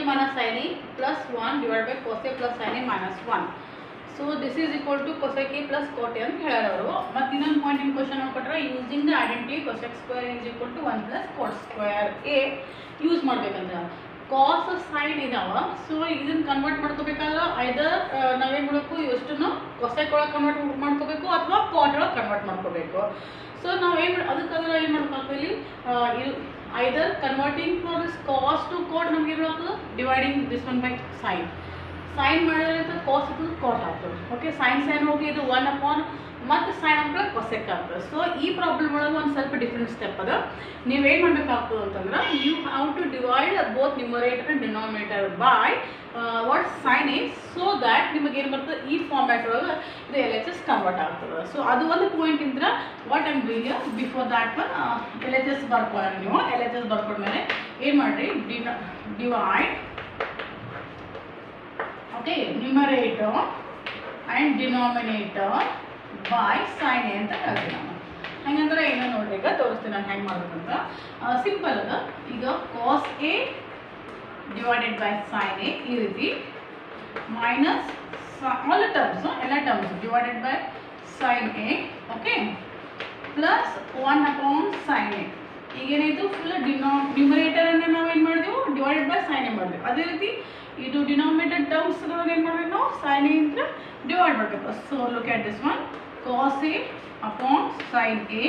minus sin a plus 1 divided by cos a plus sin a minus 1 so this is equal to cosec A plus cot ಅಂತ ಹೇಳ್ಯಾರ ಅವರು ಮತ್ತು ಇನ್ನೊಂದು point in question ಕೊಟ್ಟರೆ using the identity cosec square is equal to one plus cot square A use ಮಾಡ್ಬೇಕಂತ cos sine ಇದಾವ so ಇದನ್ನ convert ಮಾಡ್ಕೋಬೇಕಾದ್ರೆ ಐದರ್ ನಾವೇನು ಮಾಡಬೇಕು ಎಷ್ಟನ್ನು ಕೊಸೆಕ್ ಒಳಗೆ ಕನ್ವರ್ಟ್ ಮಾಡ್ಕೋಬೇಕು ಅಥವಾ ಕಾಟ್ ಒಳಗೆ ಕನ್ವರ್ಟ್ ಮಾಡ್ಕೋಬೇಕು ಸೊ ನಾವು ಏನು ಅದಕ್ಕಾದ್ರೆ ಏನು ಮಾಡ್ಬೇಕು ಇಲ್ಲಿ either converting for this cos to cot ನಮ್ಗೆ ಏನು ಆಗ್ತದೆ dividing this one by sine sine ಮಾಡಿದ್ರೆ ಕಾಸ್ ಇರ್ತದೆ ಕಾಟ್ ಆಗ್ತದೆ ಓಕೆ ಸೈನ್ ಸೈನ್ ಹೋಗಿ ಇದು ಒನ್ ಅಪಾನ್ ಮತ್ತು ಸೈನ್ ಹಾಕಿದ್ರೆ ಕೊಸೆಕ್ ಆಗ್ತದೆ ಸೊ ಈ ಪ್ರಾಬ್ಲಮ್ ಒಳಗೆ ಒಂದು ಸ್ವಲ್ಪ ಡಿಫ್ರೆಂಟ್ ಸ್ಟೆಪ್ ಅದ ನೀವೇನು ಮಾಡಬೇಕಾಗ್ತದೆ ಅಂತಂದ್ರೆ you have to divide both numerator and denominator by what sine is so that ನಿಮಗೆ ಏನು ಬರ್ತದೆ ಈ ಫಾರ್ಮ್ಯಾಟ್ ಒಳಗೆ ಇದು ಎಲ್ ಎಚ್ ಎಸ್ ಕನ್ವರ್ಟ್ ಆಗ್ತದೆ ಸೊ ಅದು ಒಂದು ಪಾಯಿಂಟ್ ಇಂದ್ರೆ what I'm doing before that one L H S ಬರ್ಕೊಳ್ಳಿ ನೀವು ಎಲ್ ಎಚ್ ಎಸ್ ಬರ್ಕೊಂಡ್ಮೇಲೆ ಏನು ಮಾಡಿರಿ ಡಿನ divide okay numerator and denominator by sine A ಅಂತ ಹೇಳ್ತೀನಿ ನಾನು ಹಂಗಂದ್ರೆ ಏನೋ ನೋಡ್ರಿ ಈಗ ತೋರಿಸ್ತೀನಿ ನಾನು ಹೆಂಗೆ ಮಾಡ್ಬೇಕಂತ ಸಿಂಪಲ್ ಅದ ಈಗ cos A divided by sine A ಈ ರೀತಿ ಮೈನಸ್ ಆಲ್ ಟರ್ಮ್ಸ್ ಎಲ್ಲ terms divided by sine A okay plus one upon sine A ಈಗೇನಾಯಿತು ಫುಲ್ ಡಿನೋ ನ್ಯೂಮರೇಟರನ್ನು ನಾವೇನು ಮಾಡಿದೆವು ಡಿವೈಡೆಡ್ ಬೈ ಸೈನ್ ಎ ಮಾಡಿದೆವು ಅದೇ ರೀತಿ ಇದು ಡಿನಾಮಿನೇಟೆಡ್ ಟರ್ಮ್ಸ್ ಏನು ಮಾಡಬೇಕು ನಾವು ಸೈನ್ ಎ ಇಂದ ಡಿವೈಡ್ ಮಾಡಬೇಕು so look at this one cos A upon sine A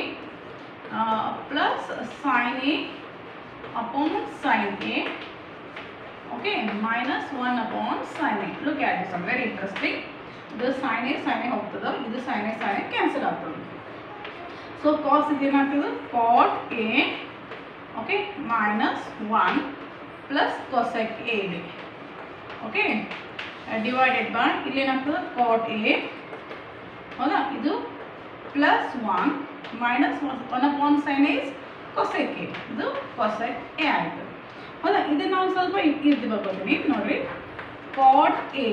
plus sine A upon sine A okay minus 1 upon sin a look at this one very interesting ಇದು sin a sin a ಹೋಗ್ತದೆ ಇದು sin a sin a cancel ಆಗ್ತದೆ so cos ಇದೇನಾಗ್ತದೆ cot A okay minus one plus cosec A ಇದೆ okay divided by ಇಲ್ಲೇನಾಗ್ತದೆ cot A ಹೌದಾ ಇದು plus one minus one upon sine is cosec A ಇದು cosec A ಆಯಿತು ಹೌದಾ ಇದನ್ನ ನಾವು ಸ್ವಲ್ಪ ಈ ರೀತಿ ಬರ್ಕೋತೀನಿ ನೋಡ್ರಿ cot A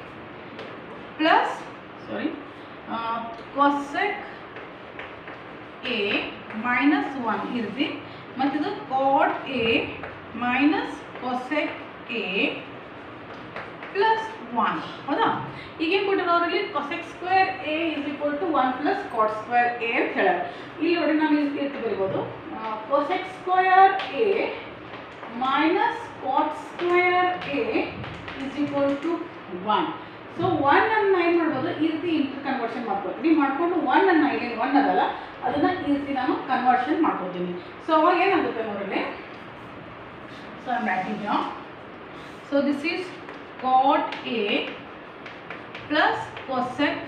plus sorry cosec A minus one ಈ ರೀತಿ ಮತ್ತಿದು cot A minus cosec A plus one ಹೌದಾ ಈಗೇನು ಕೊಟ್ಟಿರೋ ಅವರಲ್ಲಿ cosec square A is equal to one plus cot square A ಅಂತ ಹೇಳ್ಯಾರ ಇಲ್ಲಿ ನೋಡಿ ನಾನು ಈ ರೀತಿ ಬರಿಬೋದು cosec square A minus cot square a is equal to 1. So one ಅನ್ನ ಏನು ಮಾಡ್ಬೋದು ಈ ರೀತಿ ಇಂಟರ್ ಕನ್ವರ್ಷನ್ ಮಾಡ್ಕೊತೀನಿ ಮಾಡ್ಕೊಂಡು ಒನ್ ಅನ್ನ ಇಲ್ಲಿ ಒನ್ ಅದಲ್ಲ ಅದನ್ನ ಈ ರೀತಿ ನಾನು ಕನ್ವರ್ಷನ್ ಮಾಡ್ಕೊತೀನಿ ಸೊ ಅವಾಗ ಏನಾಗುತ್ತೆ ನೋಡ್ರಿ so I batting so this is cot A plus cosec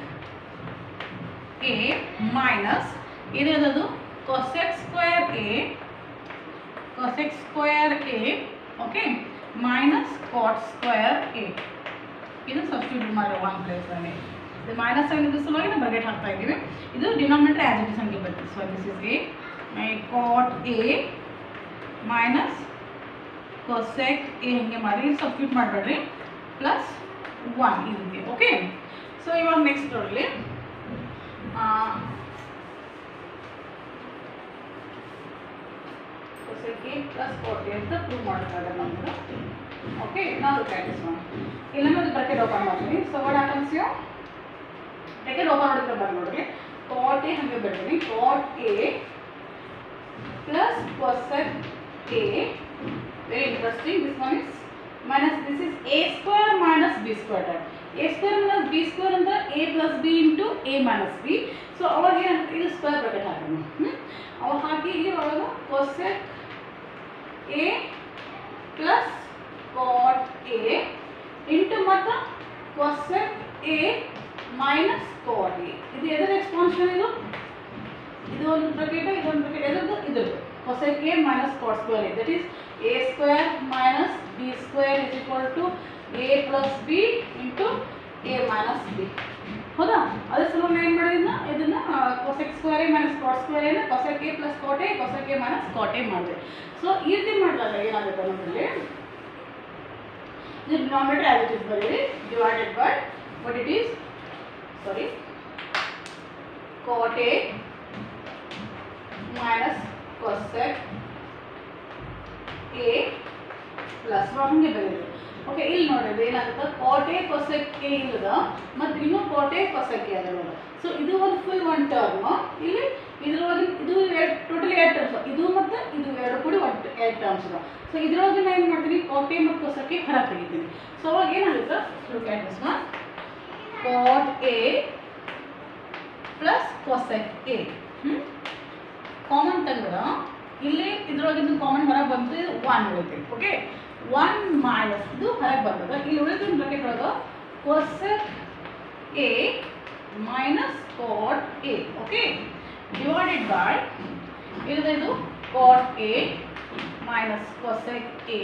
A minus ಏನಿರೋದು cosec square A cosec square a okay minus cot square a ಇದು ಸಬ್ಸ್ಟಿಟ್ಯೂಟ್ ಮಾಡೋ ಒನ್ ಪ್ಲೇಸಲ್ಲಿ ಇದು ಮೈನಸ್ ಸೈನ್ ಇದ್ರ ಸಲುವಾಗಿ ನಾವು ಬ್ರಕೆಟ್ ಹಾಕ್ತಾ ಇದ್ದೀವಿ ಇದು ಡಿನಾಮಿನೇಟರ್ ಆ್ಯಸ್ ಇಟ್ ಇಸ್ ಹಂಗೆ ಬರ್ತದೆ so this is a my cot A minus cosec A ಹಂಗೆ ಮಾಡಿ ಇದು ಸಬ್ಸ್ಟಿಟ್ಯೂಟ್ ಮಾಡಬೇಡ್ರಿ ಪ್ಲಸ್ ಒನ್ ಈ ರೀತಿ ಓಕೆ ಸೊ ಇವಾಗ ನೆಕ್ಸ್ಟ್ ನೋಡಲಿ ಕೊಸೆಕೆ ಪ್ಲಸ್ ಕೋಟಿ ಅಂತ ಪ್ರೂವ್ ಮಾಡ್ತಾರೆ ನಮ್ದು ಓಕೆ ನಾವು ಪ್ರಾಕ್ಟೀಸ್ ಮಾಡೋಣ ಇಲ್ಲ ಅದು ಬ್ರಕೆಟ್ ಓಪನ್ ಮಾಡ್ತೀನಿ so what happens you bracket open ಮಾಡಿದ್ರೆ ಬಂದು ನೋಡ್ರಿ ಕಾಟ್ ಎ ಹಾಗೆ ಬರ್ತೀನಿ cot A plus cosec A very interesting this one is minus this is A square minus B square type A square minus B square ಅಂದ್ರೆ A plus B into A minus B so ಅವಾಗ ಏನಾಗುತ್ತೆ ಇದು square bracket ಹಾಕೋಣ ಹ್ಞೂ ಅವಾಗ ಹಾಕಿ ಇಲ್ಲಿ ಒಳಗೆ cosec A plus cot A into ಮತ್ತು cosec A minus cot A ಇದು ಎದರ ಎಕ್ಸ್ಪಾನ್ಷನ್ ಇದು ಇದು ಒಂದು ಬ್ರಕೆಟ್ ಇದೊಂದು ಬ್ರಕೆಟ್ ಎದರದ್ದು ಇದ್ರದ್ದು cosec A minus cot square A that is A square minus B square is equal to A plus B into A minus B ಹೌದಾ ಅದ್ರ ಸಲುವಾಗಿ ಏನು ಮಾಡಿದ್ನ ಇದನ್ನ cosec square A minus cot square ಎನ cosec A plus cot A cosec A minus cot A ಮಾಡಿದೆ so ಈ ರೀತಿ ಮಾಡಿದಾಗ ಏನಾಗುತ್ತೆ ನಮ್ಮಲ್ಲಿ ಇದು ಡಿನಾಮಿನೇಟರ್ ಆಸ್ ಇಟ್ ಇಸ್ ಬರೀರಿ divided by what it is sorry cot a minus cosec a plus ಹಂಗೆ ಬರೀರಿ ಓಕೆ ಇಲ್ಲಿ ನೋಡಿದ್ರೆ ಏನಾಗುತ್ತೆ ಕೋಟೆ ಕೊಸಕ್ಕೆ ಇಲ್ಲದ ಮತ್ತು ಇನ್ನೂ ಕೋಟೆ ಕೊಸಕ್ಕೆ ಅದರೊಳಗೆ ಸೊ ಇದು ಒಂದು ಫುಲ್ ಒನ್ ಟರ್ಮ್ ಇಲ್ಲಿ ಇದ್ರೊಳಗೆ ಇದು ಎರಡು ಟೋಟಲಿ ಎರಡು ಟರ್ಮ್ಸ್ ಇದು ಮತ್ತು ಇದು ಎರಡು ಕೂಡಿ ಒಂದು ಎರಡು ಟರ್ಮ್ಸ್ ಇದಾವೆ ಸೊ ಇದ್ರೊಳಗೆ ನಾನು ಏನು ಮಾಡ್ತೀನಿ ಕೋಟೆ ಮತ್ತು ಕೊಸಕ್ಕೆ ಹೊರ ತೆಗಿತೀನಿ ಸೊ ಅವಾಗ ಏನಾಗುತ್ತೆ look at this one cot A plus cosec A common ತೆಗೆದ್ರೆ ಇಲ್ಲಿ ಇದ್ರೊಳಗಿಂದ ಕಾಮನ್ ಹೊರಗೆ ಬಂತು ಒನ್ ಉಳಿತೈತೆ ಓಕೆ ಒನ್ ಮೈನಸ್ ಇದು ಹೊರಗೆ ಬರ್ತದೆ ಇಲ್ಲಿ ಉಳಿದ ಬ್ರಾಕೆಟ್ ಒಳಗೆ cosec A minus cot A okay divided by ಇಲ್ಲದ ಇದು cot A minus cosec A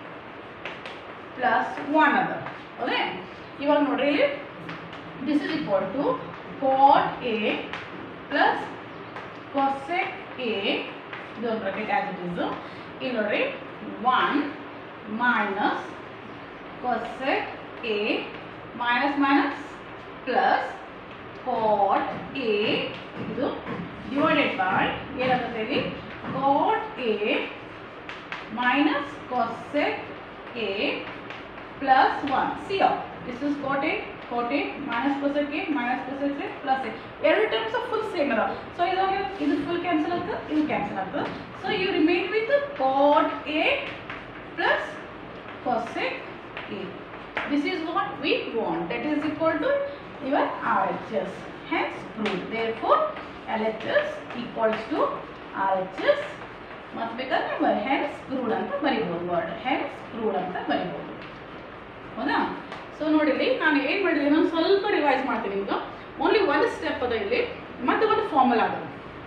plus one ಅದ ಓಕೆ ಇವಾಗ ನೋಡ್ರಿ ಇಲ್ಲಿ this is equal to cot A plus cosec A ಇದೊಂದು ಬ್ರಾಕೆಟ್ ಆ್ಯಸ್ ಇಟ್ ಇಸ್ ಇಲ್ಲಿ ನೋಡ್ರಿ one minus cosec A minus minus plus cot A ಇದು ಡಿವೈಡೆಡ್ ಬೈ ಏನಾಗುತ್ತೆ ಇಲ್ಲಿ cot A minus cosec A plus 1 see up this is cot a cot a minus cosec a minus cosec a plus a ಎರಡು terms full same ಅದ so ಇದಾಗ ಇದು full cancel ಆಗ್ತದೆ ಇದು cancel ಆಗ್ತದೆ so you remain with cot A plus cosec a this is what we want that is equal to your RHS hence proved therefore LHS equals to RHS ಮತ್ತು ಬೇಕಾದ್ರೆ ನೀವು hence ಪ್ರೂಡ್ ಅಂತ ಬರಿಬೋದು word hence ಪ್ರೂಡ್ ಅಂತ ಬರಿಬೋದು ಹೌದಾ so ನೋಡಿಲ್ಲಿ ನಾನು ಏನು ಮಾಡಿದ್ದೀನಿ ನಾನು ಸ್ವಲ್ಪ ರಿವೈಸ್ ಮಾಡ್ತೀನಿ ಈಗ ಓನ್ಲಿ ಒಂದು ಸ್ಟೆಪ್ ಅದ ಇಲ್ಲಿ ಮತ್ತೆ ಒಂದು ಫಾರ್ಮಲ್ ಅದ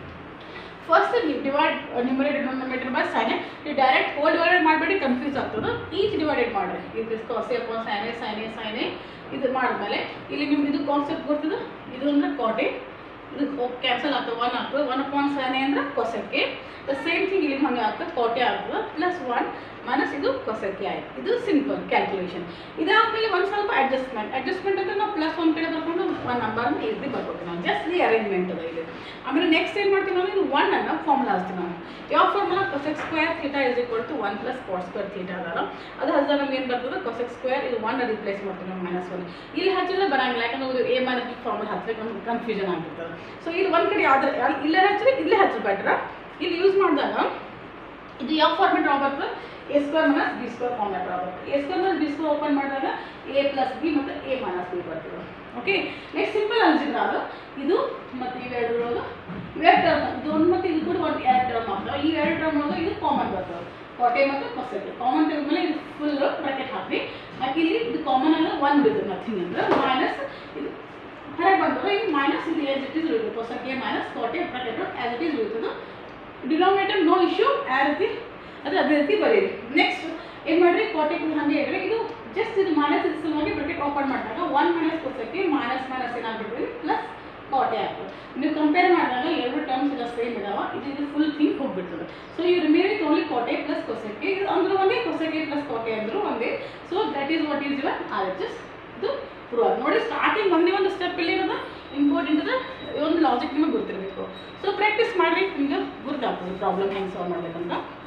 ಫಸ್ಟ್ ನೀವು divide numerator denominator by sine ನೀವು ಡೈರೆಕ್ಟ್ ಹೋಲ್ ಡಿವೈಡೆಡ್ ಮಾಡಬೇಡಿ ಕನ್ಫ್ಯೂಸ್ ಆಗ್ತದೆ ಈಚ್ ಡಿವೈಡೆಡ್ ಮಾಡಿರಿ ಇದು cos A upon sine A sine A sine A ಇದು ಮಾಡಿದ್ಮೇಲೆ ಇಲ್ಲಿ ನಿಮ್ಗೆ ಇದು ಕಾನ್ಸೆಪ್ಟ್ ಗೊತ್ತಿದೆ ಇದು ಅಂದ್ರೆ ಕಾಟೆ ಇದು ಕ್ಯಾನ್ಸಲ್ ಆಗ್ತದೆ ಒನ್ ಆಗ್ತದೆ ಒನ್ ಅಪಾನ್ ಸೈನ್ ಎ ಅಂದ್ರೆ ಕೊಸಕ್ಕೆ ದ ಸೇಮ್ ಥಿಂಗ್ ಇಲ್ಲಿ ಹಂಗೆ ಆಗ್ತದೆ ಕೋಟೆ ಆಗ್ತದೆ ಪ್ಲಸ್ ಒನ್ ಮೈನಸ್ ಇದು ಕೊಸಕ್ಕೆ ಆಯ್ತು ಇದು ಸಿಂಪಲ್ ಕ್ಯಾಲ್ಕುಲೇಷನ್ ಇದಾದ್ಮೇಲೆ ಒಂದು ಸ್ವಲ್ಪ ಅಡ್ಜಸ್ಟ್ಮೆಂಟ್ ಅಡ್ಜಸ್ಟ್ಮೆಂಟ್ ಅಂದ್ರೆ ನಾವು ಪ್ಲಸ್ ಒಂದು ಕಡೆ ಬರ್ಕೊಂಡು ಒನ್ ನಂಬರ್ನ ಈಸಿ ಬರ್ಕೊತೀವಿ ನಾವು ಜಸ್ಟ್ ದಿ ಅರೇಂಜ್ಮೆಂಟ್ ಅದ ಇದು ಆಮೇಲೆ ನೆಕ್ಸ್ಟ್ ಏನು ಮಾಡ್ತೀವಿ ನಾವು ಇದು ಒನ್ ಅನ್ನ ಫಾರ್ಮುಲಾ ಹಚ್ತೀವಿ ನಾವು ಯಾವ formula cosec square theta is equal to one plus cot square theta ಅದಲ್ಲ ಅದು ಹಚ್ಚಿದಾಗ ನಮ್ಗೆ ಏನು ಬರ್ತದೆ ಕೊಸೆಕ್ ಸ್ಕ್ವೇರ್ ಇದು ಒನ್ ರಿಪ್ಲೇಸ್ ಮಾಡ್ತೀವಿ ನಾವು ಮೈನಸ್ ಒನ್ ಇಲ್ಲಿ ಹಚ್ಚಿದ್ರೆ ಬರಂಗಿಲ್ಲ ಯಾಕಂದ್ರೆ ಎ ಮೈನಸ್ ಬಿ ಫಾರ್ಮುಲಾ ಹಚ್ಚಬೇಕು ಕನ್ಫ್ಯೂಷನ್ ಆಗ್ಬಿಡ್ತದೆ ಸೊ ಇದು ಒಂದು ಕಡೆ ಯಾವ್ದು ಇಲ್ಲೇ ಹಚ್ಚಿದ್ರೆ ಇಲ್ಲೇ ಹಚ್ಚಿ ಬೆಟ್ರ ಇಲ್ಲಿ ಯೂಸ್ ಮಾಡಿದಾಗ ಇದು ಯಾವ ಫಾರ್ಮೆಟ್ ಬರ್ತದೆ A square minus B square format ಬರುತ್ತೆ A square minus B square open ಮಾಡಿದಾಗ ಎ ಪ್ಲಸ್ ಬಿ ಮತ್ತು ಎ ಮೈನಸ್ ಬಿ ಬರ್ತದೆ ಓಕೆ ನೆಕ್ಸ್ಟ್ ಸಿಂಪಲ್ ಅಲ್ಜಿಬ್ರಾ ಅದು ಇದು ಮತ್ತು ಇವೆರಡರೊಳಗೆ ಇವೆರಡು ಟರ್ಮ್ ಇದು ಒಂದು ಮತ್ತು ಇದು ಕೂಡ ಒಂದು ಎರಡು ಟರ್ಮ್ ಆಗ್ತವೆ ಈ ಎರಡು ಟರ್ಮ್ ಒಳಗೆ ಇದು ಕಾಮನ್ ಬರ್ತದೆ ಕೋಟೆ ಮತ್ತು ಕೊಸೆಟ್ ಕಾಮನ್ ತೆಗೆದ್ಮೇಲೆ ಇದು ಫುಲ್ ಬ್ರಾಕೆಟ್ ಹಾಕಿ ಹಾಕಿ ಇಲ್ಲಿ ಇದು ಕಾಮನ್ ಅಲ್ಲ ಒನ್ ಬಿದ್ದು ನಥಿಂಗ್ ಅಂದ್ರೆ ಮೈನಸ್ ಇದು ಹೊರಗೆ ಬಂದಾಗ ಇದು ಮೈನಸ್ ಇದು ಆಸ್ ಇಟ್ ಇಸ್ ಉಳಿದು cosec minus cot bracket as it is ಉಳಿತದೆ ಡಿನಾಮಿನೇಟರ್ ನೋ ಇಶ್ಯೂ ಆ ರೀತಿ ಅದು ಅದೇ ರೀತಿ ಬರೀರಿ ನೆಕ್ಸ್ಟ್ ಏನು ಮಾಡಿರಿ ಕೋಟೆ ಹಾಗೆ ಇಡ್ರಿ ಇದು ಜಸ್ಟ್ ಇದು ಮೈನಸ್ ಇದು ಸಲುವಾಗಿ ಬ್ರಾಕೆಟ್ ಓಪನ್ ಮಾಡಿದಾಗ one minus cosec minus minus ಏನಾಗ್ಬಿಡ್ರಿ ಪ್ಲಸ್ ಕೋಟೆ ಆಗ್ತದೆ ನೀವು ಕಂಪೇರ್ ಮಾಡಿದಾಗ ಎರಡು ಟರ್ಮ್ಸ್ ಎಲ್ಲ ಸೇಮ್ ಇದಾವ ಇದು ಇದು ಫುಲ್ ಥಿಂಗ್ ಹೋಗ್ಬಿಡ್ತದೆ so you remain with only cot plus cosec ಇದು ಅಂದ್ರೆ ಒಂದೇ ಕೊಸಕ್ಕೆ ಪ್ಲಸ್ ಕೋಟೆ ಅಂದ್ರು ಒಂದೇ so that is what is your R H S ಇದು ಪ್ರೂವ್ ಆಗಿ ನೋಡಿ ಸ್ಟಾರ್ಟಿಂಗ್ ಒಂದೇ ಒಂದು ಸ್ಟೆಪ್ ಇಲ್ಲಿ ಇರೋದು ಇಂಪಾರ್ಟೆಂಟ್ ಇದೆ ಒಂದು ಲಾಜಿಕ್ ನಿಮಗೆ ಗೊತ್ತಿರಬೇಕು ಸೊ ಪ್ರಾಕ್ಟೀಸ್ ಮಾಡಿರಿ ನಿಮ್ಗೆ ಗೊತ್ತಾಗ್ತದೆ ಪ್ರಾಬ್ಲಮ್ ಹೆಂಗೆ ಸಾಲ್ವ್ ಮಾಡ್ಬೇಕಂತ